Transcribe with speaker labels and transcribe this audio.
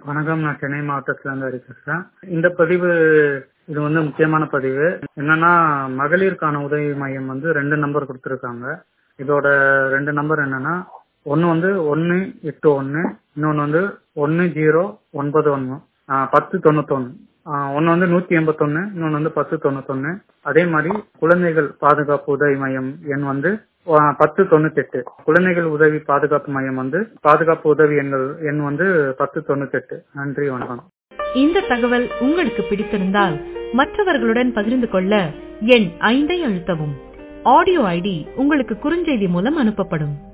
Speaker 1: வணக்கம் நான் சென்னை மாவட்டத்துல இருந்து ஹரி பேசுறேன் இந்த பதிவு இது வந்து முக்கியமான பதிவு என்னன்னா மகளிருக்கான உதவி மையம் வந்து ரெண்டு நம்பர் கொடுத்துருக்காங்க இதோட ரெண்டு நம்பர் என்னன்னா ஒன்னு வந்து ஒன்னு எட்டு ஒன்னு இன்னொன்னு வந்து ஒன்னு ஜீரோ ஒன்பது ஒன்னு பத்து தொண்ணூத்தொன்னு ஒன்னு வந்து நூத்தி எண்பத்தொன்னு இன்னொன்னு வந்து பத்து தொண்ணூத்தொன்னு அதே மாதிரி குழந்தைகள் பாதுகாப்பு உதவி மையம் எண் வந்து ஆஹ் பத்து தொண்ணூத்தி எட்டு குழந்தைகள் உதவி பாதுகாப்பு மையம் வந்து பாதுகாப்பு உதவி எண்கள் எண் வந்து பத்து தொண்ணூத்தி எட்டு நன்றி வணக்கம்
Speaker 2: இந்த தகவல் உங்களுக்கு பிடித்திருந்தால் மற்றவர்களுடன் பகிர்ந்து கொள்ள எண் ஐந்தை அழுத்தவும் ஆடியோ ஐடி உங்களுக்கு குறுஞ்செய்தி மூலம் அனுப்பப்படும்